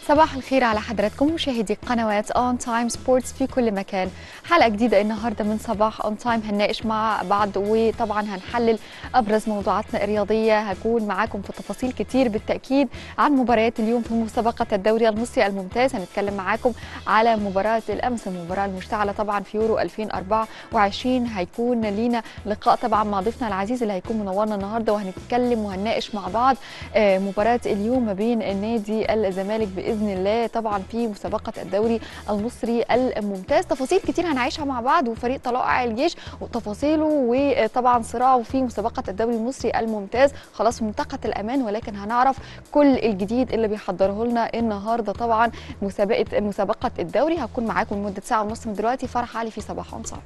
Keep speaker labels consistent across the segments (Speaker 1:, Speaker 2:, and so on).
Speaker 1: صباح الخير على حضراتكم مشاهدي قنوات اون تايم سبورتس في كل مكان حلقه جديده النهارده من صباح اون تايم هنناقش مع بعض وطبعا هنحلل ابرز موضوعاتنا الرياضيه هكون معاكم في تفاصيل كتير بالتاكيد عن مباريات اليوم في مسابقه الدوري المصري الممتاز هنتكلم معاكم على مباراه الامس المباراه المشتعله طبعا في يورو 2024 هيكون لينا لقاء طبعا مع ضيفنا العزيز اللي هيكون منورنا النهارده وهنتكلم وهنناقش مع بعض آه، مباراه اليوم ما بين النادي الزمالك باذن الله طبعا في مسابقه الدوري المصري الممتاز تفاصيل كتير هنعيشها مع بعض وفريق طلائع الجيش وتفاصيله وطبعا صراعه في مسابقه الدوري المصري الممتاز خلاص منطقه الامان ولكن هنعرف كل الجديد اللي بيحضره لنا النهارده طبعا مسابقه مسابقه الدوري هكون معاكم لمده ساعه ونص من دلوقتي فرح علي في صباح عنصر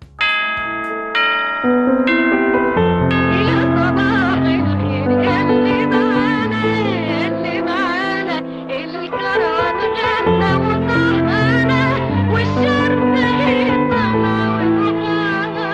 Speaker 2: يا صباح الخير اللي معانا اللي معانا الكرم غنى وصحانا والشرق يطلع ويطلع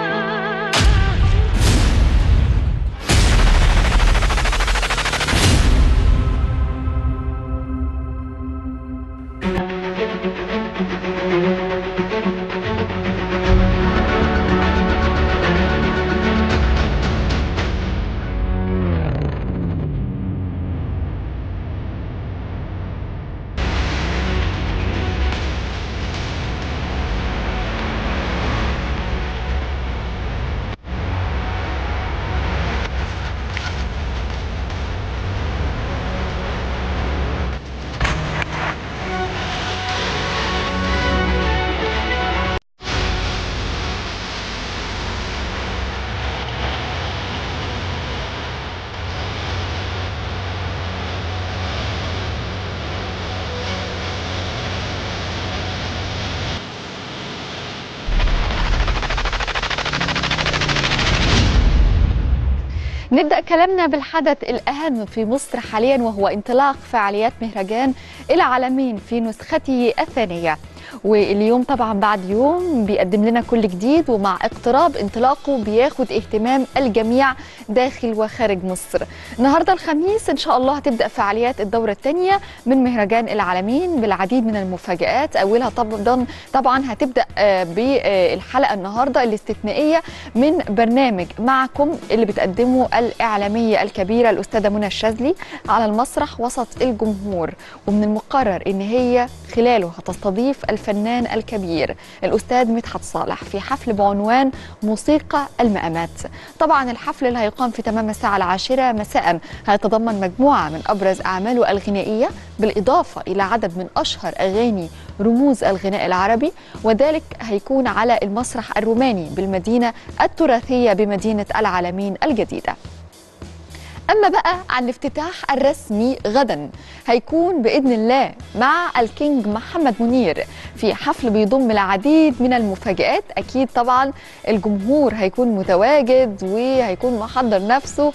Speaker 1: نبدأ كلامنا بالحدث الأهم في مصر حاليا وهو انطلاق فعاليات مهرجان العالمين في نسخته الثانية واليوم طبعا بعد يوم بيقدم لنا كل جديد ومع اقتراب انطلاقه بياخد اهتمام الجميع داخل وخارج مصر النهارده الخميس ان شاء الله هتبدا فعاليات الدوره الثانيه من مهرجان العالمين بالعديد من المفاجات اولها طبعا طبعا هتبدا آه، بالحلقه النهارده الاستثنائيه من برنامج معكم اللي بتقدمه الاعلاميه الكبيره الاستاذه منى الشاذلي على المسرح وسط الجمهور ومن المقرر ان هي خلاله هتستضيف الفنان الكبير الاستاذ مدحت صالح في حفل بعنوان موسيقى المقامات طبعا الحفل اللي هيقام في تمام الساعه العاشره مساء هيتضمن مجموعه من ابرز اعماله الغنائيه بالاضافه الى عدد من اشهر اغاني رموز الغناء العربي وذلك هيكون على المسرح الروماني بالمدينه التراثيه بمدينه العالمين الجديده أما بقى عن الافتتاح الرسمي غدا هيكون بإذن الله مع الكينج محمد منير في حفل بيضم العديد من المفاجآت أكيد طبعا الجمهور هيكون متواجد وهيكون محضر نفسه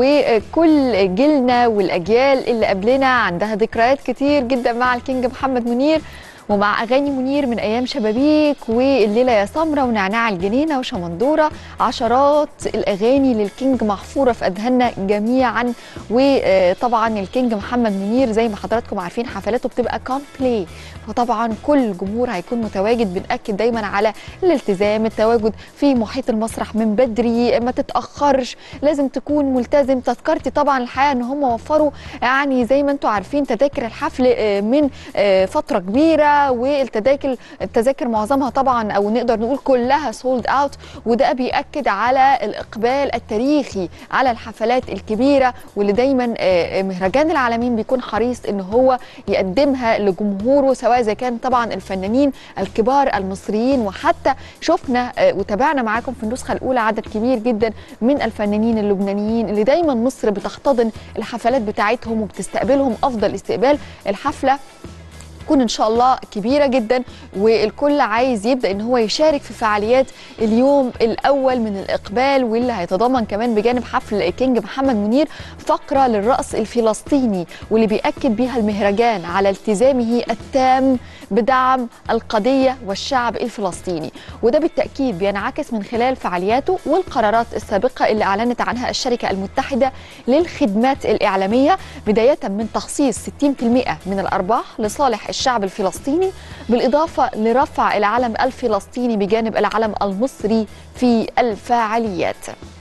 Speaker 1: وكل جيلنا والأجيال اللي قبلنا عندها ذكريات كتير جدا مع الكينج محمد منير ومع اغاني منير من ايام شبابيك والليله يا سمره ونعناع الجنينه وشمندوره عشرات الاغاني للكينج محفوره في اذهاننا جميعا وطبعا الكينج محمد منير زي ما حضراتكم عارفين حفلاته بتبقى كومبلي فطبعا كل الجمهور هيكون متواجد بنأكد دايما على الالتزام التواجد في محيط المسرح من بدري ما تتاخرش لازم تكون ملتزم تذكرتي طبعا الحقيقه ان هم وفروا يعني زي ما انتم عارفين تذاكر الحفل آه، من آه، فتره كبيره والتذاكر التذاكر معظمها طبعا او نقدر نقول كلها سولد اوت وده بيأكد على الاقبال التاريخي على الحفلات الكبيره واللي دايما آه، مهرجان العالمين بيكون حريص ان هو يقدمها لجمهوره سواء اذا كان طبعا الفنانين الكبار المصريين وحتى شفنا آه، وتابعنا معاكم في النسخه الاولى عدد كبير جدا من الفنانين اللبنانيين اللي دايما مصر بتحتضن الحفلات بتاعتهم وبتستقبلهم افضل استقبال الحفله هتكون ان شاء الله كبيره جدا والكل عايز يبدا ان هو يشارك في فعاليات اليوم الاول من الاقبال واللي هيتضمن كمان بجانب حفل كينج محمد منير فقره للرقص الفلسطيني واللي بياكد بيها المهرجان على التزامه التام بدعم القضيه والشعب الفلسطيني وده بالتاكيد بينعكس من خلال فعالياته والقرارات السابقه اللي اعلنت عنها الشركه المتحده للخدمات الاعلاميه بدايه من تخصيص 60% من الارباح لصالح الشعب الفلسطيني بالاضافه لرفع العلم الفلسطيني بجانب العلم المصري في الفعاليات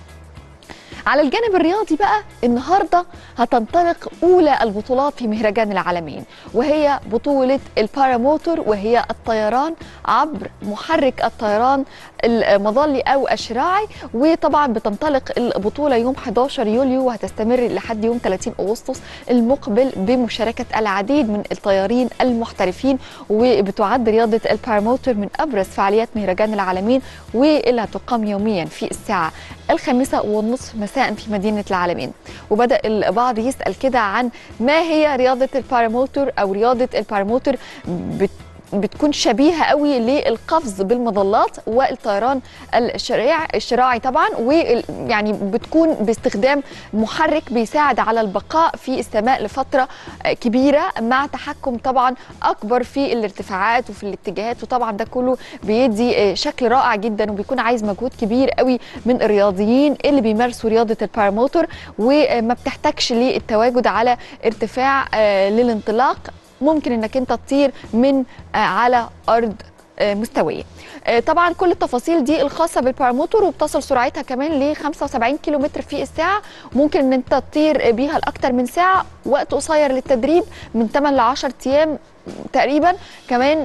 Speaker 1: على الجانب الرياضي بقى النهارده هتنطلق اولى البطولات في مهرجان العالمين وهي بطوله الباراموتور وهي الطيران عبر محرك الطيران المظلي او الشراعي وطبعا بتنطلق البطوله يوم 11 يوليو وهتستمر لحد يوم 30 اغسطس المقبل بمشاركه العديد من الطيارين المحترفين وبتعد رياضه الباراموتور من ابرز فعاليات مهرجان العالمين واللي هتقام يوميا في الساعه الخامسة والنصف مساء في مدينة العالمين وبدأ البعض يسأل كده عن ما هي رياضة الباراموتور أو رياضة الباراموتور بت بتكون شبيهه قوي للقفز بالمظلات والطيران الشراعي الشراعي طبعا ويعني بتكون باستخدام محرك بيساعد على البقاء في السماء لفتره كبيره مع تحكم طبعا اكبر في الارتفاعات وفي الاتجاهات وطبعا ده كله بيدي شكل رائع جدا وبيكون عايز مجهود كبير قوي من الرياضيين اللي بيمارسوا رياضه الباراموتور وما بتحتاجش للتواجد على ارتفاع للانطلاق ممكن انك انت تطير من على ارض مستويه طبعا كل التفاصيل دي الخاصه بالباراموتور وبتصل سرعتها كمان ل 75 كيلومتر في الساعه ممكن ان انت تطير بيها لاكثر من ساعه وقت قصير للتدريب من 8 ل 10 ايام تقريبا كمان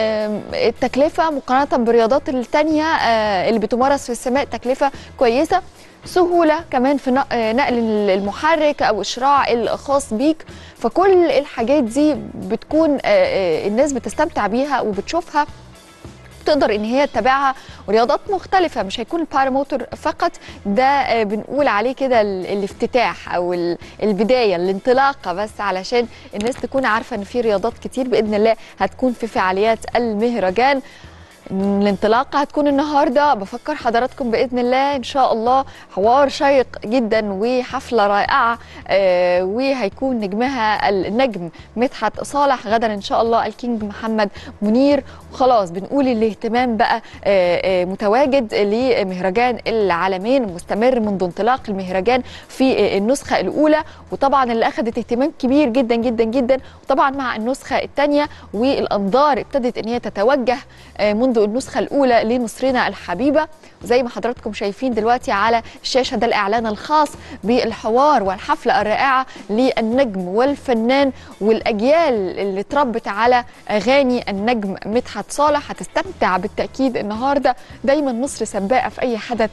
Speaker 1: التكلفه مقارنه بالرياضات الثانيه اللي بتمارس في السماء تكلفه كويسه سهولة كمان في نقل المحرك أو إشراع الخاص بيك فكل الحاجات دي بتكون الناس بتستمتع بيها وبتشوفها تقدر ان هي تتابعها ورياضات مختلفه مش هيكون الباراموتور فقط ده بنقول عليه كده الافتتاح او البدايه الانطلاقه بس علشان الناس تكون عارفه ان في رياضات كتير باذن الله هتكون في فعاليات المهرجان الانطلاقة هتكون النهاردة بفكر حضراتكم بإذن الله إن شاء الله حوار شيق جدا وحفلة رائعة آه وهيكون نجمها النجم مدحت صالح غدا إن شاء الله الكينج محمد منير وخلاص بنقول الاهتمام بقى آه آه متواجد لمهرجان العالمين مستمر منذ انطلاق المهرجان في النسخة الأولى وطبعا اللي أخذت اهتمام كبير جدا جدا جدا وطبعا مع النسخة الثانية والأنظار ابتدت إن هي تتوجه منذ منذ النسخة الأولى لمصرنا الحبيبة زي ما حضراتكم شايفين دلوقتي على الشاشة ده الإعلان الخاص بالحوار والحفلة الرائعة للنجم والفنان والأجيال اللي اتربت على أغاني النجم مدحت صالح هتستمتع بالتأكيد النهاردة دايما مصر سباقة في أي حدث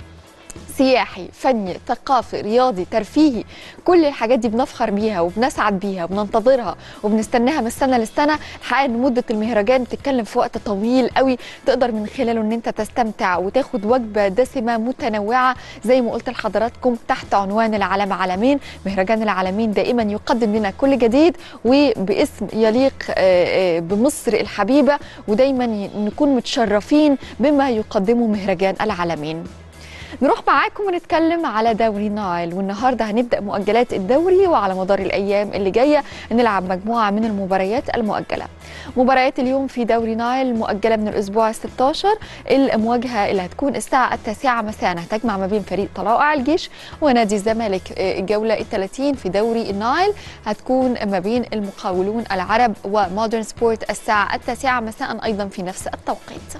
Speaker 1: سياحي فني ثقافي رياضي ترفيهي كل الحاجات دي بنفخر بيها وبنسعد بيها وبننتظرها وبنستناها من سنه للسنه الحقيقه ان مده المهرجان بتتكلم في وقت طويل قوي تقدر من خلاله ان انت تستمتع وتاخد وجبه دسمه متنوعه زي ما قلت لحضراتكم تحت عنوان العالم عالمين مهرجان العالمين دائما يقدم لنا كل جديد وباسم يليق بمصر الحبيبه ودايما نكون متشرفين بما يقدمه مهرجان العالمين نروح معاكم ونتكلم على دوري نايل والنهارده هنبدا مؤجلات الدوري وعلى مدار الايام اللي جايه نلعب مجموعه من المباريات المؤجله. مباريات اليوم في دوري نايل مؤجله من الاسبوع ال 16 المواجهه اللي هتكون الساعه التاسعه مساء هتجمع ما بين فريق طلائع الجيش ونادي الزمالك الجوله ال 30 في دوري النايل هتكون ما بين المقاولون العرب ومودرن سبورت الساعه التاسعه مساء ايضا في نفس التوقيت.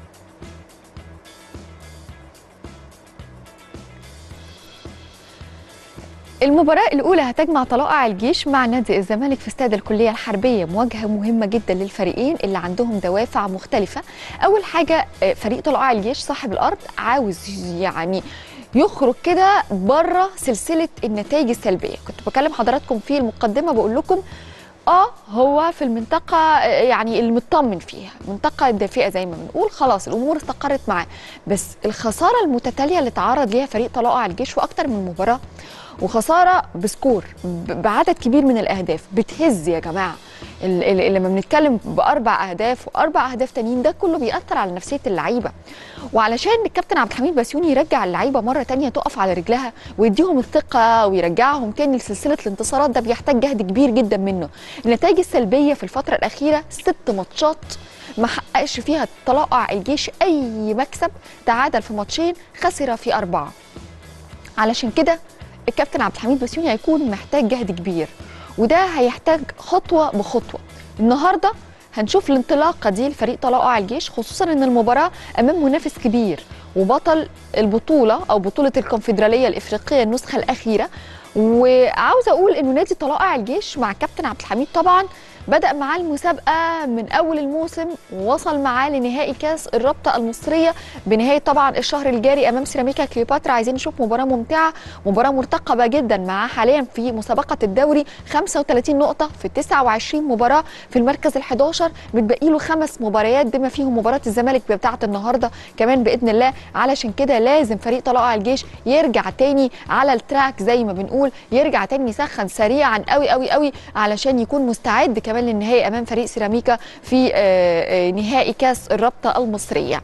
Speaker 1: المباراة الأولى هتجمع طلائع الجيش مع نادي الزمالك في استاد الكلية الحربية مواجهة مهمة جدا للفريقين اللي عندهم دوافع مختلفة أول حاجة فريق طلائع الجيش صاحب الأرض عاوز يعني يخرج كده بره سلسلة النتائج السلبية كنت بكلم حضراتكم في المقدمة بقول لكم اه هو في المنطقة يعني المطمن فيها منطقة دافئة زي ما بنقول خلاص الأمور استقرت معاه بس الخسارة المتتالية اللي تعرض ليها فريق طلائع الجيش وأكتر من مباراة وخساره بسكور ب- بعدد كبير من الاهداف بتهز يا جماعه ال- ال- لما بنتكلم باربع اهداف واربع اهداف تانيين ده كله بيأثر على نفسيه اللعيبه وعلشان الكابتن عبد الحميد بسيوني يرجع اللعيبه مره تانية تقف على رجلها ويديهم الثقه ويرجعهم تاني لسلسله الانتصارات ده بيحتاج جهد كبير جدا منه النتائج السلبيه في الفتره الاخيره ست ماتشات ما حققش فيها طلائع الجيش اي مكسب تعادل في ماتشين خسر في اربعه علشان كده الكابتن عبد الحميد بسيوني هيكون محتاج جهد كبير وده هيحتاج خطوه بخطوه النهارده هنشوف الانطلاقه دي لفريق طلائع الجيش خصوصا ان المباراه امام منافس كبير وبطل البطوله او بطوله الكونفدراليه الافريقيه النسخه الاخيره وعاوزه اقول انه نادي طلائع الجيش مع كابتن عبد الحميد طبعا بدأ معاه المسابقة من أول الموسم ووصل معاه لنهائي كأس الرابطة المصرية بنهاية طبعا الشهر الجاري أمام سيراميكا كليوباترا عايزين نشوف مباراة ممتعة مباراة مرتقبة جدا معاه حاليا في مسابقة الدوري 35 نقطة في 29 مباراة في المركز ال11 متبقي له خمس مباريات بما فيهم مباراة الزمالك بتاعة النهاردة كمان بإذن الله علشان كده لازم فريق طلائع الجيش يرجع تاني على التراك زي ما بنقول يرجع تاني يسخن سريعا قوي قوي قوي علشان يكون مستعد كمان للنهائي امام فريق سيراميكا في آه، آه، نهائي كاس الرابطه المصريه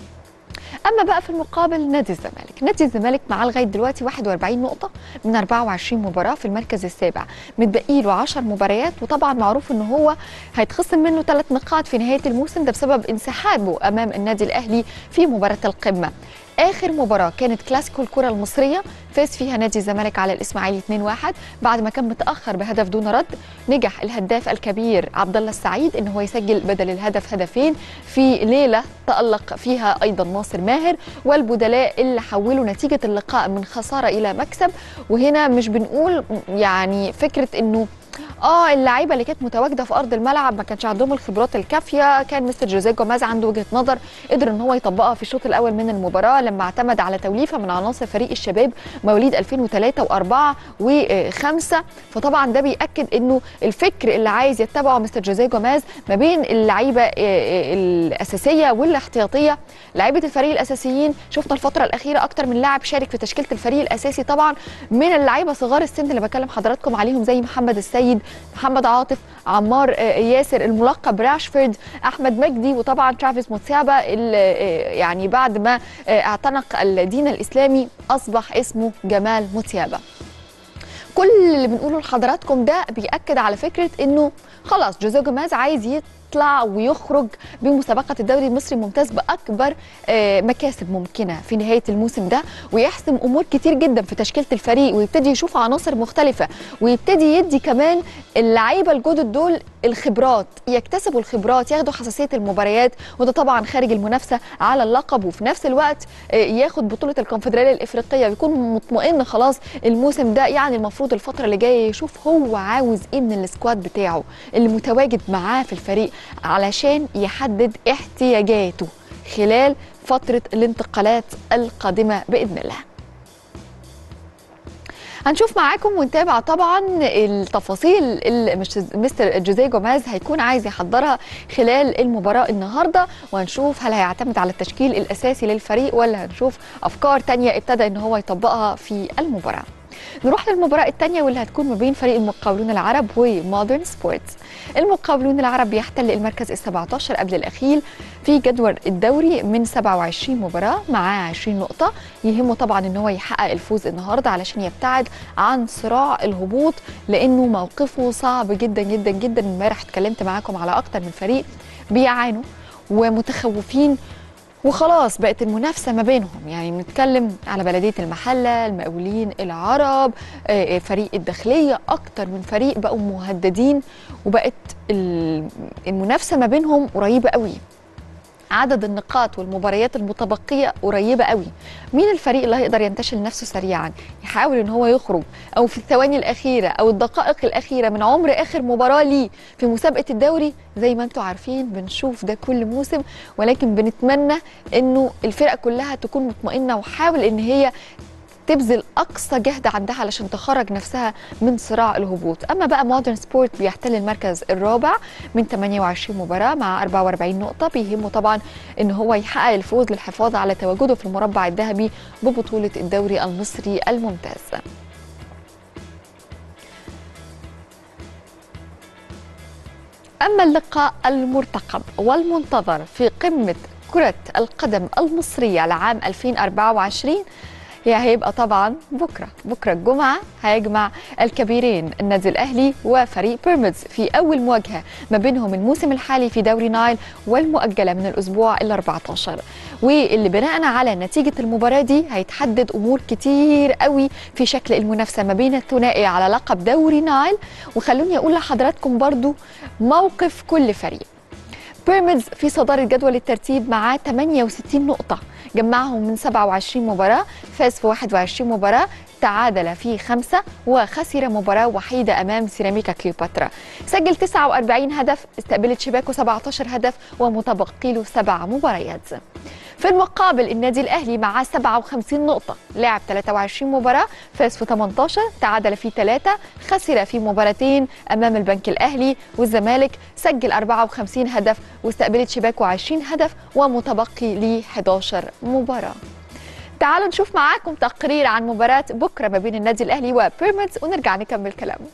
Speaker 1: اما بقى في المقابل نادي الزمالك نادي الزمالك معاه لغايه دلوقتي 41 نقطه من 24 مباراه في المركز السابع متبقي له 10 مباريات وطبعا معروف ان هو هيتخصم منه ثلاث نقاط في نهايه الموسم ده بسبب انسحابه امام النادي الاهلي في مباراه القمه اخر مباراه كانت كلاسيكو الكره المصريه فاز فيها نادي الزمالك على الاسماعيلي 2-1 بعد ما كان متاخر بهدف دون رد نجح الهداف الكبير عبد الله السعيد ان هو يسجل بدل الهدف هدفين في ليله تالق فيها ايضا ناصر ماهر والبدلاء اللي حولوا نتيجه اللقاء من خساره الى مكسب وهنا مش بنقول يعني فكره انه اه اللعيبه اللي كانت متواجده في ارض الملعب ما كانش عندهم الخبرات الكافيه كان مستر جوزيه جوماز عنده وجهه نظر قدر ان هو يطبقها في الشوط الاول من المباراه لما اعتمد على توليفه من عناصر فريق الشباب مواليد 2003 و4 و5 فطبعا ده بياكد انه الفكر اللي عايز يتبعه مستر جوزيه جوماز ما بين اللعيبه آه، آه، الاساسيه والاحتياطيه لعيبه الفريق الاساسيين شفنا الفتره الاخيره اكتر من لاعب شارك في تشكيله الفريق الاساسي طبعا من اللعيبه صغار السن اللي بكلم حضراتكم عليهم زي محمد السيد محمد عاطف عمار آه، ياسر الملقب راشفورد احمد مجدي وطبعا ترافيس موتسابا اللي آه، يعني بعد ما آه، اعتنق الدين الاسلامي اصبح اسمه جمال موتسابا كل اللي بنقوله لحضراتكم ده بيأكد على فكرة انه خلاص جوزيه جوماز عايز يطلع ويخرج بمسابقة الدوري المصري الممتاز بأكبر آه، مكاسب ممكنة في نهاية الموسم ده ويحسم أمور كتير جدا في تشكيلة الفريق ويبتدي يشوف عناصر مختلفة ويبتدي يدي كمان اللعيبة الجدد دول الخبرات يكتسبوا الخبرات ياخدوا حساسية المباريات وده طبعا خارج المنافسة على اللقب وفي نفس الوقت آه، ياخد بطولة الكونفدرالية الإفريقية ويكون مطمئن خلاص الموسم ده يعني المفروض الفترة اللي جاية يشوف هو عاوز ايه من السكواد بتاعه اللي متواجد معاه في الفريق علشان يحدد احتياجاته خلال فترة الانتقالات القادمة بإذن الله هنشوف معاكم ونتابع طبعا التفاصيل اللي مش- مستر جوزيه جوماز هيكون عايز يحضرها خلال المباراة النهاردة وهنشوف هل هيعتمد على التشكيل الأساسي للفريق ولا هنشوف أفكار تانية ابتدى إن هو يطبقها في المباراة نروح للمباراة الثانية واللي هتكون ما بين فريق المقاولون العرب ومودرن سبورتس. المقاولون العرب بيحتل المركز ال 17 قبل الأخير في جدول الدوري من 27 مباراة معاه 20 نقطة، يهمه طبعا إن هو يحقق الفوز النهاردة علشان يبتعد عن صراع الهبوط لأنه موقفه صعب جدا جدا جدا، امبارح اتكلمت معاكم على أكتر من فريق بيعانوا ومتخوفين وخلاص بقت المنافسه ما بينهم يعني بنتكلم على بلديه المحله المقاولين العرب آه، آه، فريق الداخليه اكتر من فريق بقوا مهددين وبقت ال- المنافسه ما بينهم قريبه قوي عدد النقاط والمباريات المتبقيه قريبه قوي مين الفريق اللي هيقدر ينتشل نفسه سريعا يحاول ان هو يخرج او في الثواني الاخيره او الدقائق الاخيره من عمر اخر مباراه ليه في مسابقه الدوري زي ما انتم عارفين بنشوف ده كل موسم ولكن بنتمنى انه الفرق كلها تكون مطمئنه وحاول ان هي تبذل اقصى جهد عندها علشان تخرج نفسها من صراع الهبوط اما بقى مودرن سبورت بيحتل المركز الرابع من 28 مباراه مع 44 نقطه بيهمه طبعا ان هو يحقق الفوز للحفاظ على تواجده في المربع الذهبي ببطوله الدوري المصري الممتاز أما اللقاء المرتقب والمنتظر في قمة كرة القدم المصرية لعام 2024 هي هيبقى طبعا بكرة بكرة الجمعة هيجمع الكبيرين النادي الأهلي وفريق بيراميدز في أول مواجهة ما بينهم الموسم الحالي في دوري نايل والمؤجلة من الأسبوع ال 14 واللي بناء على نتيجة المباراة دي هيتحدد أمور كتير قوي في شكل المنافسة ما بين الثنائي على لقب دوري نايل وخلوني أقول لحضراتكم برضو موقف كل فريق بيراميدز في صدارة جدول الترتيب معاه 68 نقطة جمعهم من 27 مباراة فاز في 21 مباراة تعادل في خمسة وخسر مباراة وحيدة أمام سيراميكا كليوباترا سجل 49 هدف استقبلت شباكه 17 هدف ومتبقي له سبع مباريات في المقابل النادي الأهلي معاه 57 نقطة لعب 23 مباراة فاز في 18 تعادل في 3 خسر في مباراتين أمام البنك الأهلي والزمالك سجل 54 هدف واستقبلت شباكه 20 هدف ومتبقي ل 11 مباراة تعالوا نشوف معاكم تقرير عن مباراة بكرة ما بين النادي الأهلي وبيراميدز ونرجع نكمل كلامنا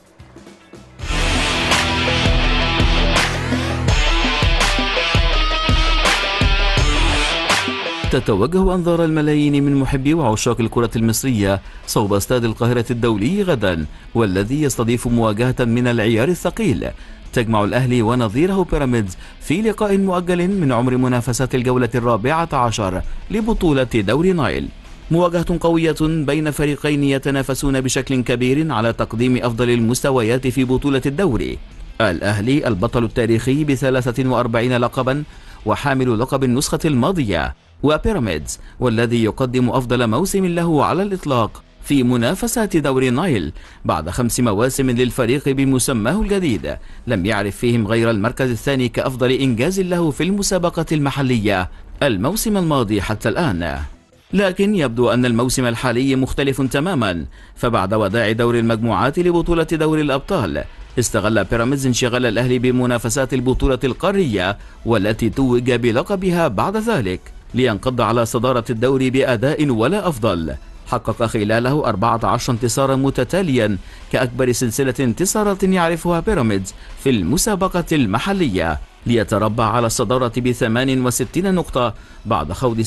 Speaker 3: تتوجه أنظار الملايين من محبي وعشاق الكرة المصرية صوب استاد القاهرة الدولي غدا والذي يستضيف مواجهة من العيار الثقيل تجمع الأهلي ونظيره بيراميدز في لقاء مؤجل من عمر منافسات الجولة الرابعة عشر لبطولة دوري نايل مواجهة قوية بين فريقين يتنافسون بشكل كبير على تقديم أفضل المستويات في بطولة الدوري الأهلي البطل التاريخي بثلاثة وأربعين لقبا وحامل لقب النسخة الماضية وبيراميدز والذي يقدم أفضل موسم له على الإطلاق في منافسات دوري نايل بعد خمس مواسم للفريق بمسماه الجديد لم يعرف فيهم غير المركز الثاني كأفضل إنجاز له في المسابقة المحلية الموسم الماضي حتى الآن لكن يبدو أن الموسم الحالي مختلف تماما فبعد وداع دور المجموعات لبطولة دوري الأبطال استغل بيراميدز انشغال الأهلي بمنافسات البطولة القارية والتي توج بلقبها بعد ذلك لينقض على صدارة الدوري بأداء ولا أفضل حقق خلاله 14 انتصارا متتاليا كأكبر سلسلة انتصارات يعرفها بيراميدز في المسابقة المحلية ليتربع على الصدارة ب 68 نقطة بعد خوض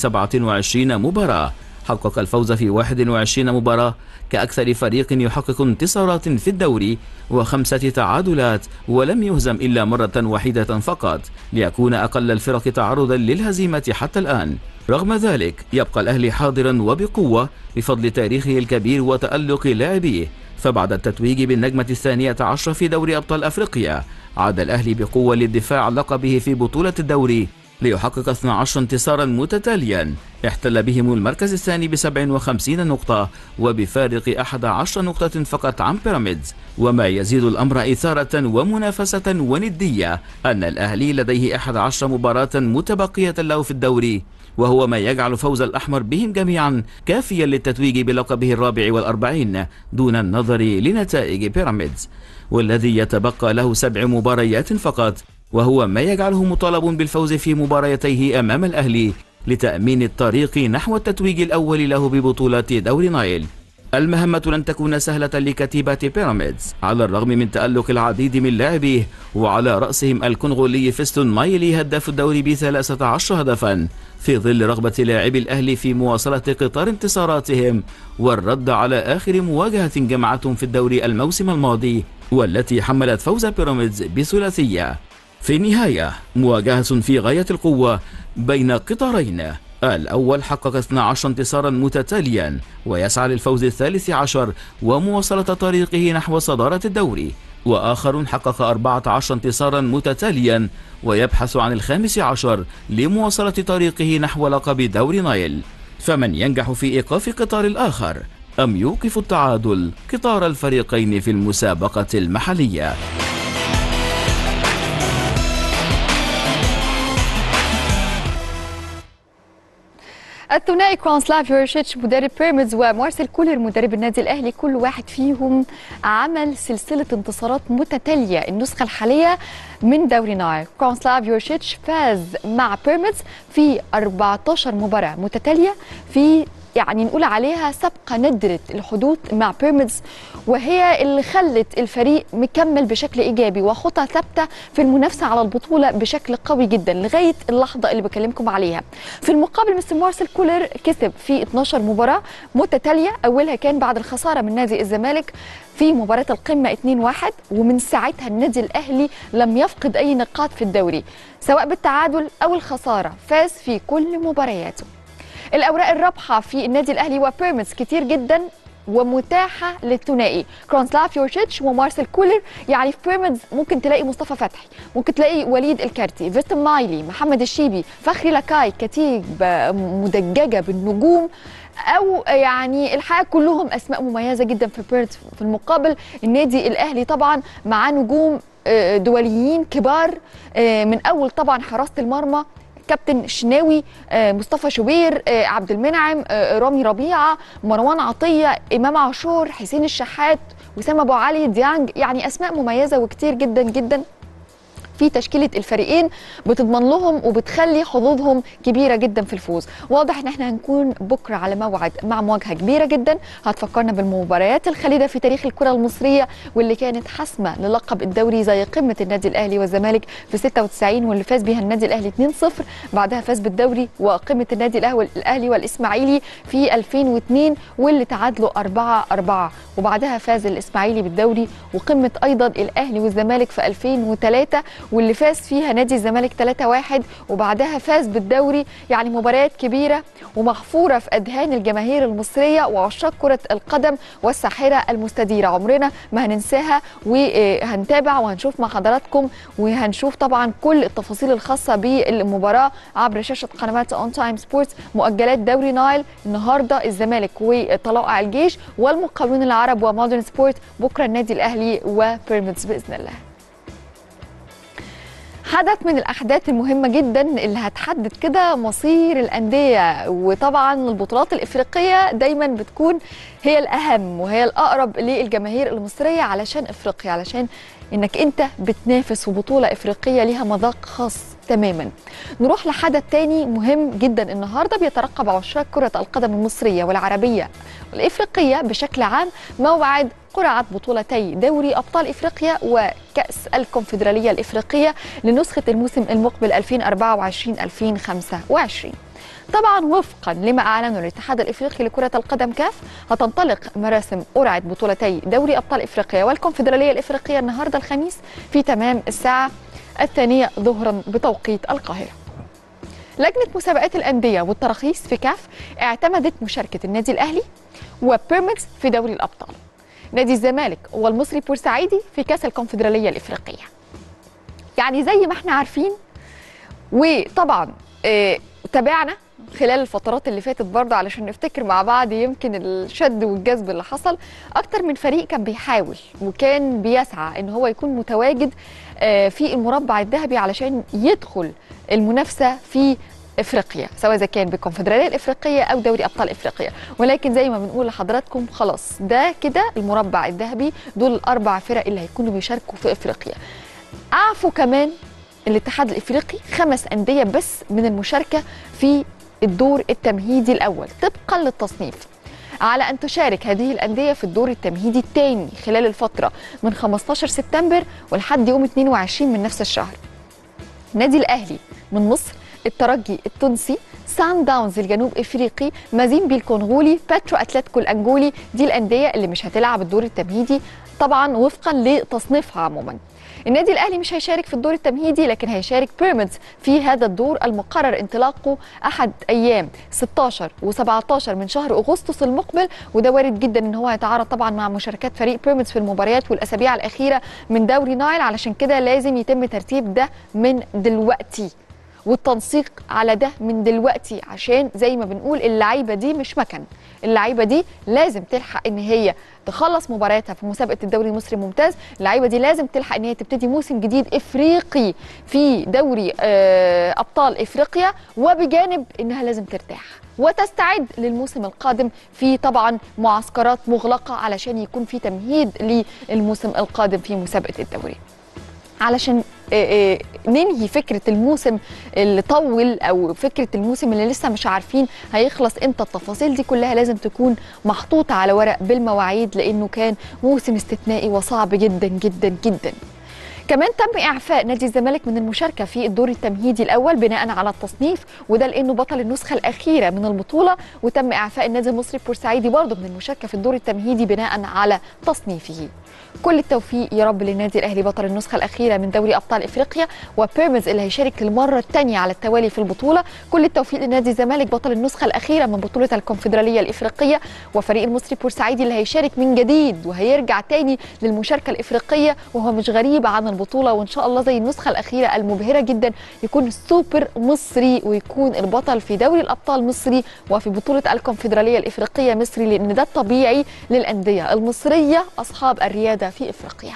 Speaker 3: 27 مباراة حقق الفوز في 21 مباراة كأكثر فريق يحقق انتصارات في الدوري وخمسة تعادلات ولم يهزم إلا مرة واحدة فقط ليكون أقل الفرق تعرضا للهزيمة حتى الآن رغم ذلك يبقى الأهلي حاضرا وبقوة بفضل تاريخه الكبير وتألق لاعبيه فبعد التتويج بالنجمة الثانية عشر في دوري أبطال أفريقيا عاد الأهلي بقوة للدفاع عن لقبه في بطولة الدوري ليحقق 12 انتصارا متتاليا احتل بهم المركز الثاني ب 57 نقطة وبفارق 11 نقطة فقط عن بيراميدز وما يزيد الأمر إثارة ومنافسة وندية أن الأهلي لديه 11 مباراة متبقية له في الدوري وهو ما يجعل فوز الأحمر بهم جميعا كافيا للتتويج بلقبه الرابع والأربعين دون النظر لنتائج بيراميدز والذي يتبقى له سبع مباريات فقط وهو ما يجعله مطالب بالفوز في مباريتيه أمام الأهلي لتأمين الطريق نحو التتويج الأول له ببطولة دوري نايل المهمة لن تكون سهلة لكتيبة بيراميدز على الرغم من تألق العديد من لاعبيه وعلى رأسهم الكونغولي فيستون مايلي هداف الدوري بثلاثة عشر هدفا في ظل رغبة لاعبي الأهلي في مواصلة قطار انتصاراتهم والرد على آخر مواجهة جمعتهم في الدوري الموسم الماضي والتي حملت فوز بيراميدز بثلاثية في النهاية مواجهة في غاية القوة بين قطارين الأول حقق 12 انتصارا متتاليا ويسعى للفوز الثالث عشر ومواصلة طريقه نحو صدارة الدوري وآخر حقق 14 انتصارا متتاليا ويبحث عن الخامس عشر لمواصلة طريقه نحو لقب دوري نايل فمن ينجح في إيقاف قطار الآخر أم يوقف التعادل قطار الفريقين في المسابقة المحلية
Speaker 1: الثنائي كرونسلاف يورشيتش مدرب بيراميدز ومارسيل كولر مدرب النادي الاهلي كل واحد فيهم عمل سلسله انتصارات متتاليه النسخه الحاليه من دوري نايل كرونسلاف يورشيتش فاز مع بيراميدز في 14 مباراه متتاليه في يعني نقول عليها سابقة ندرة الحدوث مع بيراميدز وهي اللي خلت الفريق مكمل بشكل إيجابي وخطى ثابتة في المنافسة على البطولة بشكل قوي جدا لغاية اللحظة اللي بكلمكم عليها في المقابل مستر مارسيل كولر كسب في 12 مباراة متتالية أولها كان بعد الخسارة من نادي الزمالك في مباراة القمة 2-1 ومن ساعتها النادي الأهلي لم يفقد أي نقاط في الدوري سواء بالتعادل أو الخسارة فاز في كل مبارياته الاوراق الرابحه في النادي الاهلي وبيراميدز كتير جدا ومتاحه للثنائي كرونسلاف يورشيتش ومارسيل كولر يعني في بيراميدز ممكن تلاقي مصطفى فتحي ممكن تلاقي وليد الكارتي فيستن مايلي محمد الشيبي فخري لاكاي كتيب مدججه بالنجوم او يعني الحقيقه كلهم اسماء مميزه جدا في بيراميدز في المقابل النادي الاهلي طبعا معاه نجوم آه، دوليين كبار آه، من اول طبعا حراسه المرمى كابتن شناوي آه، مصطفى شوبير آه، عبد المنعم آه، رامي ربيعه مروان عطيه امام عاشور حسين الشحات وسام ابو علي ديانج يعني اسماء مميزه وكتير جدا جدا في تشكيله الفريقين بتضمن لهم وبتخلي حظوظهم كبيره جدا في الفوز واضح ان احنا هنكون بكره على موعد مع مواجهه كبيره جدا هتفكرنا بالمباريات الخالده في تاريخ الكره المصريه واللي كانت حاسمه للقب الدوري زي قمه النادي الاهلي والزمالك في 96 واللي فاز بيها النادي الاهلي 2-0 بعدها فاز بالدوري وقمه النادي الاهلي الاهلي والاسماعيلي في 2002 واللي تعادلوا 4 4 وبعدها فاز الاسماعيلي بالدوري وقمه ايضا الاهلي والزمالك في 2003 واللي فاز فيها نادي الزمالك 3-1 وبعدها فاز بالدوري يعني مباريات كبيره ومحفوره في اذهان الجماهير المصريه وعشاق كره القدم والساحره المستديره عمرنا ما هننساها وهنتابع وهنشوف مع حضراتكم وهنشوف طبعا كل التفاصيل الخاصه بالمباراه عبر شاشه قنوات اون تايم سبورتس مؤجلات دوري نايل النهارده الزمالك وطلائع الجيش والمقاولون العرب ومودرن سبورت بكره النادي الاهلي وبيراميدز باذن الله حدث من الاحداث المهمه جدا اللي هتحدد كده مصير الانديه وطبعا البطولات الافريقيه دايما بتكون هي الاهم وهي الاقرب للجماهير المصريه علشان افريقيا علشان انك انت بتنافس في بطوله افريقيه ليها مذاق خاص تماما نروح لحدث تاني مهم جدا النهارده بيترقب عشاق كره القدم المصريه والعربيه والافريقيه بشكل عام موعد قرعه بطولتي دوري ابطال افريقيا وكاس الكونفدراليه الافريقيه لنسخه الموسم المقبل 2024 2025 طبعا وفقا لما اعلنه الاتحاد الافريقي لكره القدم كاف هتنطلق مراسم قرعه بطولتي دوري ابطال افريقيا والكونفدراليه الافريقيه النهارده الخميس في تمام الساعه الثانيه ظهرا بتوقيت القاهره لجنه مسابقات الانديه والتراخيص في كاف اعتمدت مشاركه النادي الاهلي وبيراميدز في دوري الابطال نادي الزمالك والمصري بورسعيدي في كاس الكونفدراليه الافريقيه يعني زي ما احنا عارفين وطبعا آه، تابعنا خلال الفترات اللي فاتت برضه علشان نفتكر مع بعض يمكن الشد والجذب اللي حصل اكتر من فريق كان بيحاول وكان بيسعى ان هو يكون متواجد آه، في المربع الذهبي علشان يدخل المنافسه في افريقيا سواء اذا كان بالكونفدراليه الافريقيه او دوري ابطال افريقيا ولكن زي ما بنقول لحضراتكم خلاص ده كده المربع الذهبي دول الاربع فرق اللي هيكونوا بيشاركوا في افريقيا اعفوا كمان الاتحاد الافريقي خمس انديه بس من المشاركه في الدور التمهيدي الاول طبقا للتصنيف على ان تشارك هذه الانديه في الدور التمهيدي الثاني خلال الفتره من 15 سبتمبر ولحد يوم 22 من نفس الشهر النادي الاهلي من مصر الترجي التونسي سان داونز الجنوب افريقي مازيمبي الكونغولي باترو اتلتيكو الانجولي دي الانديه اللي مش هتلعب الدور التمهيدي طبعا وفقا لتصنيفها عموما النادي الاهلي مش هيشارك في الدور التمهيدي لكن هيشارك بيراميدز في هذا الدور المقرر انطلاقه احد ايام 16 و17 من شهر اغسطس المقبل وده وارد جدا ان هو يتعارض طبعا مع مشاركات فريق بيراميدز في المباريات والاسابيع الاخيره من دوري نايل علشان كده لازم يتم ترتيب ده من دلوقتي والتنسيق على ده من دلوقتي عشان زي ما بنقول اللعيبه دي مش مكن اللعيبه دي لازم تلحق ان هي تخلص مبارياتها في مسابقه الدوري المصري الممتاز اللعيبه دي لازم تلحق ان هي تبتدي موسم جديد افريقي في دوري آه، ابطال افريقيا وبجانب انها لازم ترتاح وتستعد للموسم القادم في طبعا معسكرات مغلقه علشان يكون في تمهيد للموسم القادم في مسابقه الدوري علشان آه، آه، ننهي فكره الموسم اللي طول او فكره الموسم اللي لسه مش عارفين هيخلص امتى التفاصيل دي كلها لازم تكون محطوطه على ورق بالمواعيد لانه كان موسم استثنائي وصعب جدا جدا جدا كمان تم اعفاء نادي الزمالك من المشاركه في الدور التمهيدي الاول بناء على التصنيف وده لانه بطل النسخه الاخيره من البطوله وتم اعفاء النادي المصري البورسعيدي برضه من المشاركه في الدور التمهيدي بناء على تصنيفه كل التوفيق يا رب للنادي الاهلي بطل النسخه الاخيره من دوري ابطال افريقيا وبيراميدز اللي هيشارك للمره الثانيه على التوالي في البطوله كل التوفيق لنادي الزمالك بطل النسخه الاخيره من بطوله الكونفدراليه الافريقيه وفريق المصري البورسعيدي اللي هيشارك من جديد وهيرجع تاني للمشاركه الافريقيه وهو مش غريب عن البطوله وان شاء الله زي النسخه الاخيره المبهره جدا يكون سوبر مصري ويكون البطل في دوري الابطال مصري وفي بطوله الكونفدراليه الافريقيه مصري لان ده الطبيعي للانديه المصريه اصحاب الرياده في افريقيا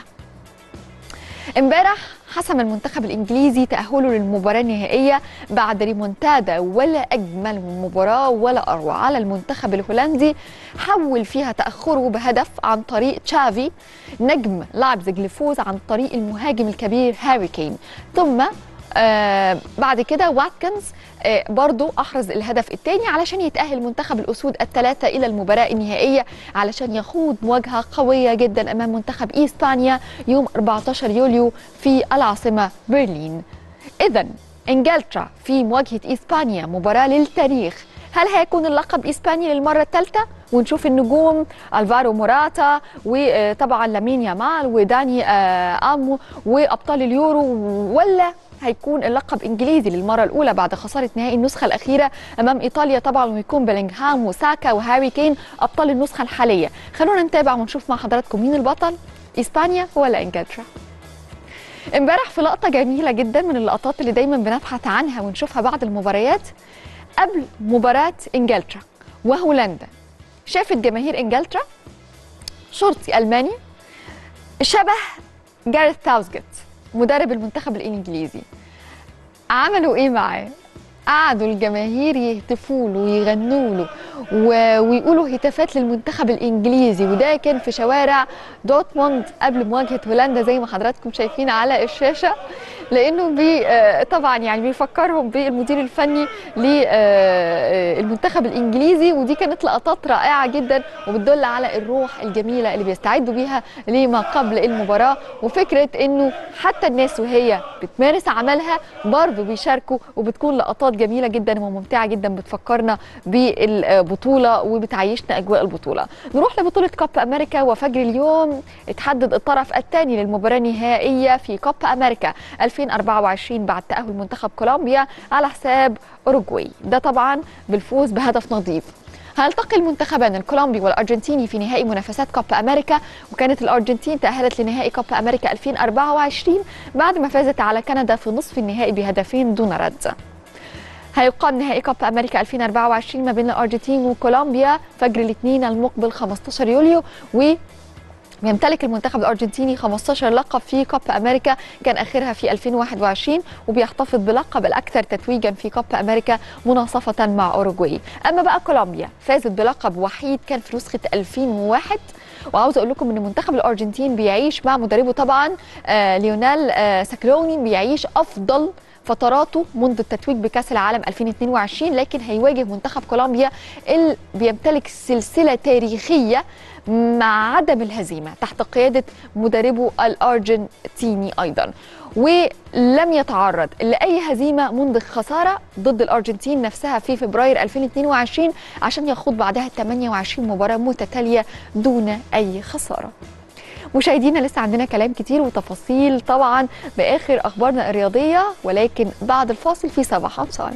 Speaker 1: امبارح حسم المنتخب الانجليزي تاهله للمباراه النهائيه بعد ريمونتادا ولا اجمل من مباراه ولا اروع على المنتخب الهولندي حول فيها تاخره بهدف عن طريق تشافي نجم لايبزيج لفوز عن طريق المهاجم الكبير هاري كين ثم آه بعد كده واتكنز آه برضو احرز الهدف الثاني علشان يتاهل منتخب الاسود الثلاثه الى المباراه النهائيه علشان يخوض مواجهه قويه جدا امام منتخب اسبانيا يوم 14 يوليو في العاصمه برلين اذا انجلترا في مواجهه اسبانيا مباراه للتاريخ هل هيكون اللقب اسباني للمره الثالثه ونشوف النجوم الفارو موراتا وطبعا لامين يامال وداني آه امو وابطال اليورو ولا هيكون اللقب انجليزي للمره الاولى بعد خساره نهائي النسخه الاخيره امام ايطاليا طبعا ويكون بيلينغهام وساكا وهاري كين ابطال النسخه الحاليه خلونا نتابع ونشوف مع حضراتكم مين البطل اسبانيا ولا انجلترا امبارح في لقطه جميله جدا من اللقطات اللي دايما بنبحث عنها ونشوفها بعد المباريات قبل مباراه انجلترا وهولندا شافت جماهير انجلترا شرطي الماني شبه جاريث تاوزجت مدرب المنتخب الانجليزي عملوا ايه معاه قعدوا الجماهير يهتفوا له ويغنوا له و- ويقولوا هتافات للمنتخب الانجليزي وده كان في شوارع دورتموند قبل مواجهه هولندا زي ما حضراتكم شايفين على الشاشه لانه بي آه، طبعا يعني بيفكرهم بالمدير الفني للمنتخب الانجليزي ودي كانت لقطات رائعه جدا وبتدل على الروح الجميله اللي بيستعدوا بيها لما قبل المباراه وفكره انه حتى الناس وهي بتمارس عملها برضه بيشاركوا وبتكون لقطات جميله جدا وممتعه جدا بتفكرنا بالبطوله وبتعيشنا اجواء البطوله نروح لبطوله كاب امريكا وفجر اليوم اتحدد الطرف الثاني للمباراه النهائيه في كاب امريكا 2024 بعد تاهل منتخب كولومبيا على حساب اوروجواي ده طبعا بالفوز بهدف نظيف هيلتقي المنتخبان الكولومبي والارجنتيني في نهائي منافسات كوب امريكا وكانت الارجنتين تاهلت لنهائي كوب امريكا 2024 بعد ما فازت على كندا في نصف النهائي بهدفين دون رد هيقام نهائي كوب امريكا 2024 ما بين الارجنتين وكولومبيا فجر الاثنين المقبل 15 يوليو و يمتلك المنتخب الارجنتيني 15 لقب في كوب امريكا كان اخرها في 2021 وبيحتفظ بلقب الاكثر تتويجا في كوب امريكا مناصفه مع اوروجواي اما بقى كولومبيا فازت بلقب وحيد كان في نسخه 2001 وعاوز اقول لكم ان منتخب الارجنتين بيعيش مع مدربه طبعا آه ليونيل آه ساكلوني بيعيش افضل فتراته منذ التتويج بكاس العالم 2022 لكن هيواجه منتخب كولومبيا اللي بيمتلك سلسله تاريخيه مع عدم الهزيمه تحت قياده مدربه الارجنتيني ايضا ولم يتعرض لاي هزيمه منذ خساره ضد الارجنتين نفسها في فبراير 2022 عشان يخوض بعدها 28 مباراه متتاليه دون اي خساره مشاهدينا لسه عندنا كلام كتير وتفاصيل طبعا باخر اخبارنا الرياضيه ولكن بعد الفاصل في صباح انصار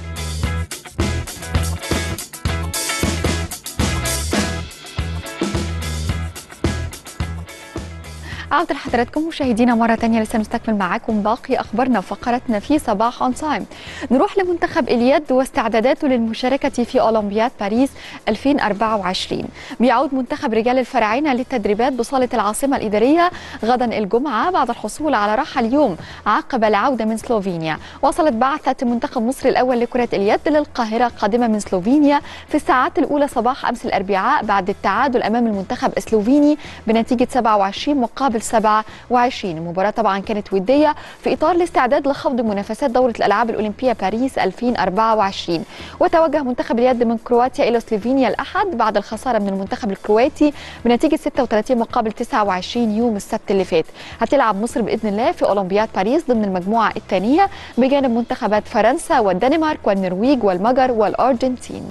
Speaker 1: عودة لحضراتكم مشاهدينا مرة تانية لسه نستكمل معاكم باقي أخبارنا وفقراتنا في صباح أون تايم نروح لمنتخب اليد واستعداداته للمشاركة في أولمبياد باريس 2024 بيعود منتخب رجال الفراعنة للتدريبات بصالة العاصمة الإدارية غدا الجمعة بعد الحصول على راحة اليوم عقب العودة من سلوفينيا وصلت بعثة منتخب مصر الأول لكرة اليد للقاهرة قادمة من سلوفينيا في الساعات الأولى صباح أمس الأربعاء بعد التعادل أمام المنتخب السلوفيني بنتيجة 27 مقابل 2027 المباراة طبعا كانت ودية في إطار الاستعداد لخوض منافسات دورة الألعاب الأولمبية باريس 2024 وتوجه منتخب اليد من كرواتيا إلى سلوفينيا الأحد بعد الخسارة من المنتخب الكرواتي بنتيجة 36 مقابل 29 يوم السبت اللي فات هتلعب مصر بإذن الله في أولمبياد باريس ضمن المجموعة الثانية بجانب منتخبات فرنسا والدنمارك والنرويج والمجر والأرجنتين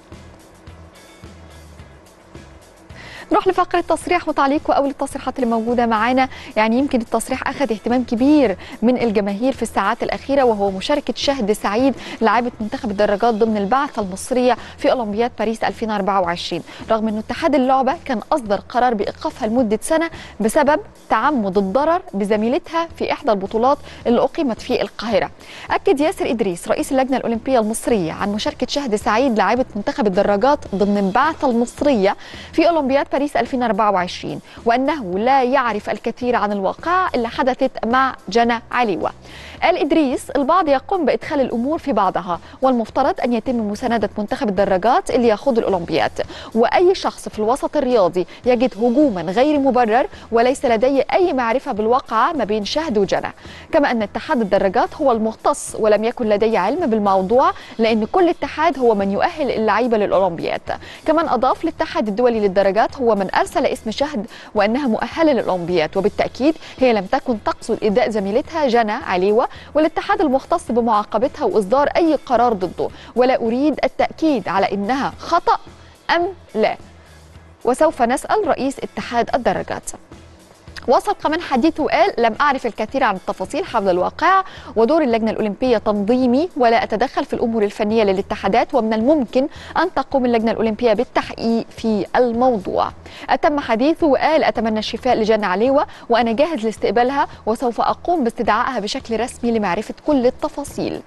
Speaker 1: نروح لفقرة تصريح وتعليق وأول التصريحات اللي موجودة معانا يعني يمكن التصريح أخذ اهتمام كبير من الجماهير في الساعات الأخيرة وهو مشاركة شهد سعيد لاعبة منتخب الدراجات ضمن البعثة المصرية في أولمبياد باريس 2024 رغم أن اتحاد اللعبة كان أصدر قرار بإيقافها لمدة سنة بسبب تعمد الضرر بزميلتها في إحدى البطولات اللي أقيمت في القاهرة أكد ياسر إدريس رئيس اللجنة الأولمبية المصرية عن مشاركة شهد سعيد لاعبة منتخب الدراجات ضمن البعثة المصرية في أولمبياد باريس 2024 وأنه لا يعرف الكثير عن الواقعة اللي حدثت مع جنى عليوة قال إدريس البعض يقوم بإدخال الأمور في بعضها والمفترض أن يتم مساندة منتخب الدراجات اللي يخوض الأولمبياد وأي شخص في الوسط الرياضي يجد هجوما غير مبرر وليس لديه أي معرفة بالواقعة ما بين شهد وجنى كما أن اتحاد الدراجات هو المختص ولم يكن لديه علم بالموضوع لأن كل اتحاد هو من يؤهل اللعيبة للأولمبياد كمان أضاف الاتحاد الدولي للدراجات هو من أرسل اسم شهد وأنها مؤهلة للأولمبياد وبالتأكيد هي لم تكن تقصد إيذاء زميلتها جنى عليوة والاتحاد المختص بمعاقبتها وإصدار أي قرار ضده ولا أريد التأكيد على إنها خطأ أم لا وسوف نسأل رئيس اتحاد الدراجات وصل كمان حديثه وقال لم أعرف الكثير عن التفاصيل حول الواقعة ودور اللجنة الأولمبية تنظيمي ولا أتدخل في الأمور الفنية للاتحادات ومن الممكن أن تقوم اللجنة الأولمبية بالتحقيق في الموضوع أتم حديثه وقال أتمنى الشفاء لجنة عليوة وأنا جاهز لاستقبالها وسوف أقوم باستدعائها بشكل رسمي لمعرفة كل التفاصيل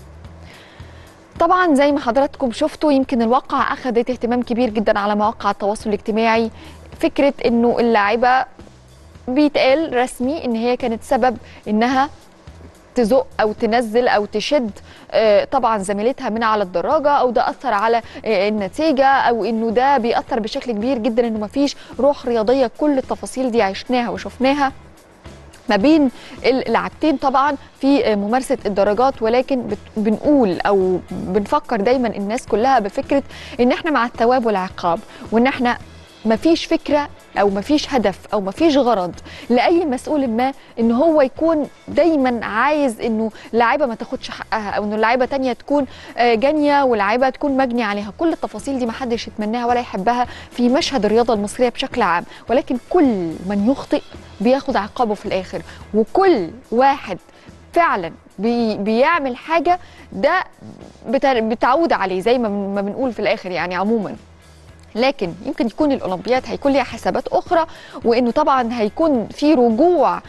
Speaker 1: طبعا زي ما حضراتكم شفتوا يمكن الواقعة أخذت اهتمام كبير جدا على مواقع التواصل الاجتماعي فكرة أنه اللاعبة بيتقال رسمي ان هي كانت سبب انها تزق او تنزل او تشد آه، طبعا زميلتها من على الدراجه او ده اثر على آه، النتيجه او انه ده بيأثر بشكل كبير جدا انه مفيش روح رياضيه كل التفاصيل دي عشناها وشفناها ما بين اللاعبتين طبعا في ممارسه الدرجات ولكن بت- بنقول او بنفكر دايما الناس كلها بفكره ان احنا مع الثواب والعقاب وان احنا مفيش فكره او مفيش هدف او مفيش غرض لاي مسؤول ما ان هو يكون دايما عايز انه لاعيبه ما تاخدش حقها او انه لاعيبه تانية تكون آه، جانيه ولاعيبه تكون مجني عليها كل التفاصيل دي ما حدش يتمناها ولا يحبها في مشهد الرياضه المصريه بشكل عام ولكن كل من يخطئ بياخد عقابه في الاخر وكل واحد فعلا بي بيعمل حاجه ده بتا- بتعود عليه زي ما بن- ما بنقول في الاخر يعني عموما لكن يمكن يكون الاولمبياد هيكون ليها حسابات اخرى وانه طبعا هيكون في رجوع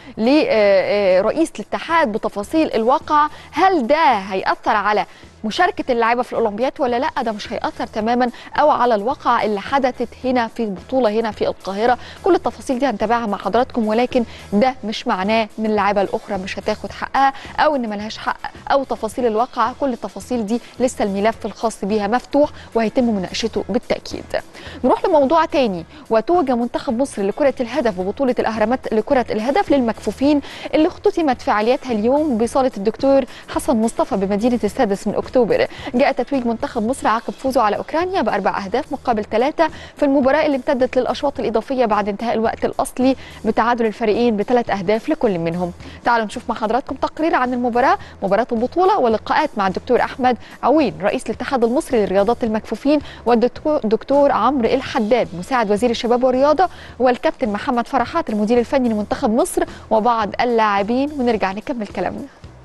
Speaker 1: لرئيس الاتحاد بتفاصيل الواقع هل ده هياثر على مشاركه اللعيبه في الاولمبياد ولا لا ده مش هياثر تماما او على الواقع اللي حدثت هنا في البطوله هنا في القاهره كل التفاصيل دي هنتابعها مع حضراتكم ولكن ده مش معناه ان اللعيبه الاخرى مش هتاخد حقها او ان ملهاش حق او تفاصيل الواقع كل التفاصيل دي لسه الملف الخاص بيها مفتوح وهيتم مناقشته بالتاكيد نروح لموضوع تاني وتوج منتخب مصر لكرة الهدف ببطولة الأهرامات لكرة الهدف للمكفوفين اللي اختتمت فعالياتها اليوم بصالة الدكتور حسن مصطفى بمدينة السادس من أكتوبر جاء تتويج منتخب مصر عقب فوزه على أوكرانيا بأربع أهداف مقابل ثلاثة في المباراة اللي امتدت للأشواط الإضافية بعد انتهاء الوقت الأصلي بتعادل الفريقين بثلاث أهداف لكل منهم تعالوا نشوف مع حضراتكم تقرير عن المباراة مباراة البطولة ولقاءات مع الدكتور أحمد عوين رئيس الاتحاد المصري للرياضات المكفوفين والدكتور عمرو الحداد مساعد وزير الشباب والرياضة والكابتن محمد فرحات المدير الفني لمنتخب مصر وبعض اللاعبين ونرجع نكمل كلامنا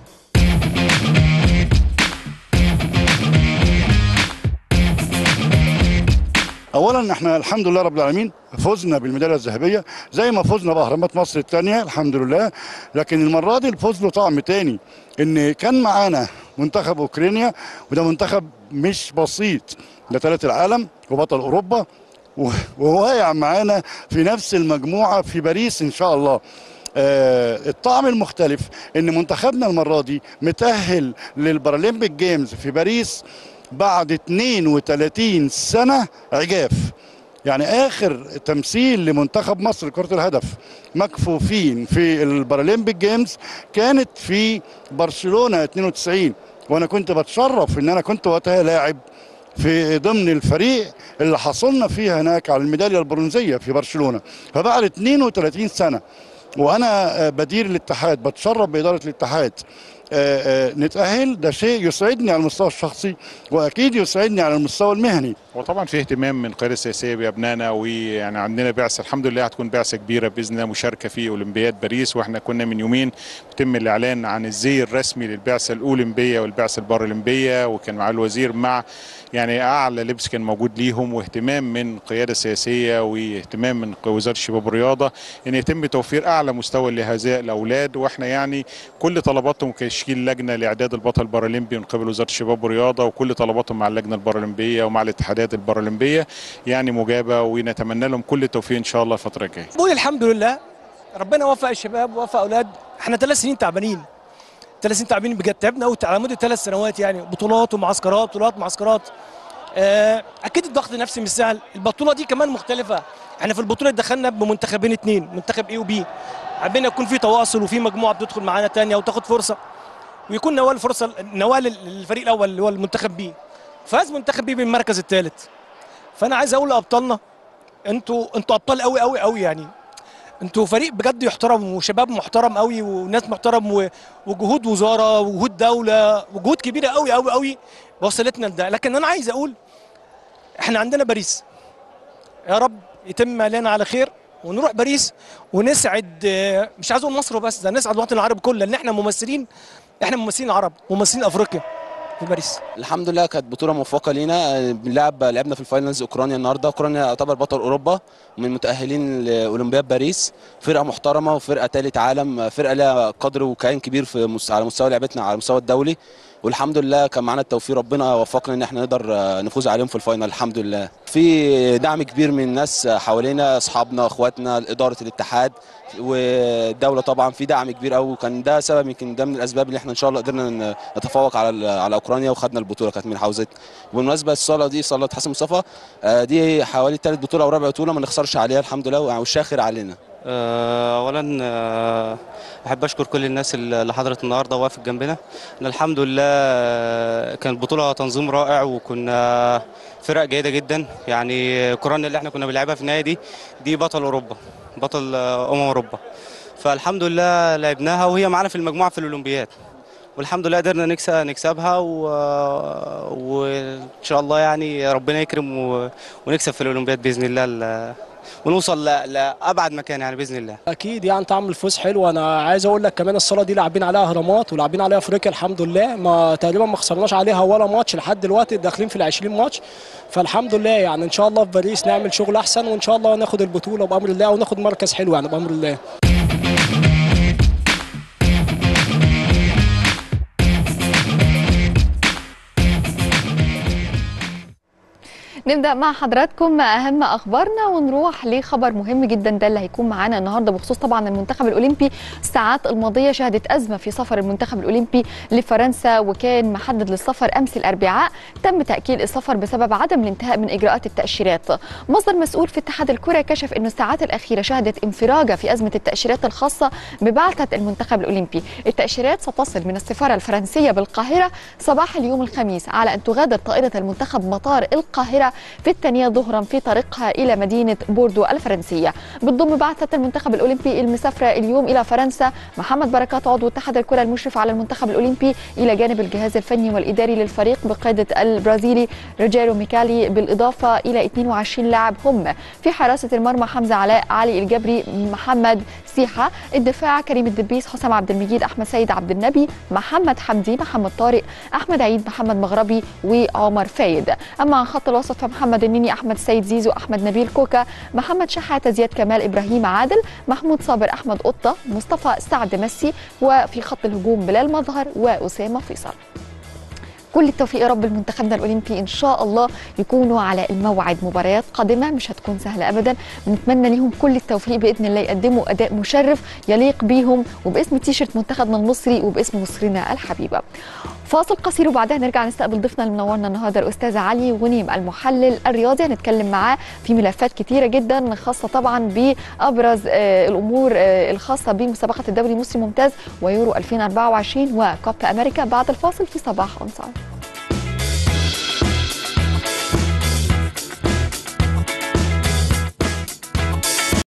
Speaker 4: اولا احنا الحمد لله رب العالمين فزنا بالميداليه الذهبيه زي ما فزنا باهرامات مصر الثانيه الحمد لله لكن المره دي الفوز له طعم تاني ان كان معانا منتخب اوكرانيا وده منتخب مش بسيط ده ثالث العالم وبطل اوروبا و- وواقع معانا في نفس المجموعه في باريس ان شاء الله آه الطعم المختلف ان منتخبنا المره دي متاهل للبارالمبيك جيمز في باريس بعد 32 سنه عجاف يعني اخر تمثيل لمنتخب مصر لكره الهدف مكفوفين في البارالمبيك جيمز كانت في برشلونه 92 وانا كنت بتشرف ان انا كنت وقتها لاعب في ضمن الفريق اللي حصلنا فيها هناك على الميداليه البرونزيه في برشلونه فبعد 32 سنه وانا آه، بدير الاتحاد بتشرف باداره الاتحاد آه، آه، نتاهل ده شيء يسعدني على المستوى الشخصي واكيد يسعدني على المستوى المهني
Speaker 5: وطبعا في اهتمام من القياده السياسيه بابنائنا ويعني عندنا بعثه الحمد لله هتكون بعثه كبيره باذن الله مشاركه في اولمبياد باريس واحنا كنا من يومين بيتم الاعلان عن الزي الرسمي للبعثه الاولمبيه والبعثه البارالمبيه وكان معاه الوزير مع يعني اعلى لبس كان موجود ليهم واهتمام من القياده السياسيه واهتمام من وزاره الشباب والرياضه ان يتم توفير اعلى مستوى لهؤلاء الاولاد واحنا يعني كل طلباتهم كتشكيل لجنه لاعداد البطل البارالمبي من قبل وزاره الشباب والرياضه وكل طلباتهم مع اللجنه البارالمبيه ومع الاتحادات البارالمبيه يعني مجابه ونتمنى لهم كل التوفيق ان شاء الله الفتره الجايه
Speaker 6: بقول الحمد لله ربنا وفق الشباب ووفق اولاد احنا ثلاث سنين تعبانين ثلاث سنين تعبانين بجد تعبنا قوي على مده ثلاث سنوات يعني بطولات ومعسكرات بطولات معسكرات آه، اكيد الضغط النفسي مش سهل البطوله دي كمان مختلفه احنا في البطوله دخلنا بمنتخبين اتنين منتخب اي وبي حبينا يكون في تواصل وفي مجموعه بتدخل معانا تانية وتاخد فرصه ويكون نوال فرصه نوال للفريق الاول اللي هو المنتخب بي فاز منتخب بي بالمركز الثالث فانا عايز اقول لابطالنا انتوا انتوا ابطال قوي قوي قوي يعني انتوا فريق بجد يحترم وشباب محترم قوي وناس محترم و- وجهود وزاره وجهود دوله وجهود كبيره قوي قوي قوي وصلتنا لده لكن انا عايز اقول احنا عندنا باريس يا رب يتم لنا على خير ونروح باريس ونسعد آه، مش عايز اقول مصر بس ده نسعد الوطن العربي كله لان احنا ممثلين احنا ممثلين عرب ممثلين افريقيا في باريس
Speaker 7: الحمد لله كانت بطوله موفقه لينا آه، بنلعب لعبنا في الفاينلز اوكرانيا النهارده اوكرانيا تعتبر بطل اوروبا من متاهلين لاولمبياد باريس فرقه محترمه وفرقه ثالث عالم آه، فرقه لها قدر وكيان كبير في مس- على مستوى لعبتنا على المستوى الدولي والحمد لله كان معانا التوفيق ربنا وفقنا ان احنا نقدر آه، نفوز عليهم في الفاينل الحمد لله في دعم كبير من الناس آه، حوالينا اصحابنا اخواتنا اداره الاتحاد والدوله طبعا في دعم كبير قوي وكان ده سبب يمكن ده من الاسباب اللي احنا ان شاء الله قدرنا ن- نتفوق على ال- على اوكرانيا وخدنا البطوله كانت من حوزتنا وبالمناسبه الصاله دي صاله حسن مصطفى آه، دي حوالي ثالث بطوله او رابع بطوله ما نخسرش عليها الحمد لله والشاخر علينا
Speaker 8: آه، اولا آه، احب اشكر كل الناس اللي حضرت النهارده وقفت جنبنا إن الحمد لله آه، كانت بطوله تنظيم رائع وكنا فرق جيده جدا يعني كورونا اللي احنا كنا بنلعبها في النهايه دي دي بطل اوروبا بطل آه، امم اوروبا فالحمد لله لعبناها وهي معانا في المجموعه في الاولمبياد والحمد لله قدرنا نكسب نكسبها و... وان شاء الله يعني ربنا يكرم و... ونكسب في الاولمبياد باذن الله ال... ونوصل ل... لابعد مكان يعني باذن الله
Speaker 6: اكيد يعني طعم الفوز حلو انا عايز اقول لك كمان الصاله دي لاعبين عليها اهرامات ولاعبين عليها افريقيا الحمد لله ما تقريبا ما خسرناش عليها ولا ماتش لحد دلوقتي داخلين في ال 20 ماتش فالحمد لله يعني ان شاء الله في باريس نعمل شغل احسن وان شاء الله ناخد البطوله بامر الله وناخد مركز حلو يعني بامر الله
Speaker 1: نبدأ مع حضراتكم أهم أخبارنا ونروح لخبر مهم جدا ده اللي هيكون معانا النهارده بخصوص طبعا المنتخب الأولمبي الساعات الماضية شهدت أزمة في سفر المنتخب الأولمبي لفرنسا وكان محدد للسفر أمس الأربعاء تم تأكيد السفر بسبب عدم الانتهاء من إجراءات التأشيرات مصدر مسؤول في اتحاد الكرة كشف أن الساعات الأخيرة شهدت انفراجة في أزمة التأشيرات الخاصة ببعثة المنتخب الأولمبي التأشيرات ستصل من السفارة الفرنسية بالقاهرة صباح اليوم الخميس على أن تغادر طائرة المنتخب مطار القاهرة في الثانية ظهرا في طريقها إلى مدينة بوردو الفرنسية بتضم بعثة المنتخب الأولمبي المسافرة اليوم إلى فرنسا محمد بركات عضو اتحاد الكرة المشرف على المنتخب الأولمبي إلى جانب الجهاز الفني والإداري للفريق بقيادة البرازيلي روجيرو ميكالي بالإضافة إلى 22 لاعب هم في حراسة المرمى حمزة علاء علي الجبري محمد سيحة الدفاع كريم الدبيس حسام عبد المجيد أحمد سيد عبد النبي محمد حمدي محمد طارق أحمد عيد محمد مغربي وعمر فايد أما عن خط الوسط فمحمد النني أحمد سيد زيزو أحمد نبيل كوكا محمد شحاتة زياد كمال إبراهيم عادل محمود صابر أحمد قطة مصطفى سعد مسي وفي خط الهجوم بلال مظهر وأسامة فيصل كل التوفيق يا رب لمنتخبنا الاولمبي ان شاء الله يكونوا على الموعد مباريات قادمه مش هتكون سهله ابدا بنتمنى ليهم كل التوفيق باذن الله يقدموا اداء مشرف يليق بيهم وباسم تيشرت منتخبنا المصري وباسم مصرنا الحبيبه فاصل قصير وبعدها نرجع نستقبل ضيفنا اللي منورنا النهارده الاستاذ علي غنيم المحلل الرياضي هنتكلم معاه في ملفات كتيره جدا خاصه طبعا بابرز آه، الامور آه، الخاصه بمسابقه الدوري المصري ممتاز ويورو 2024 وكوبا امريكا بعد الفاصل في صباح اون سايد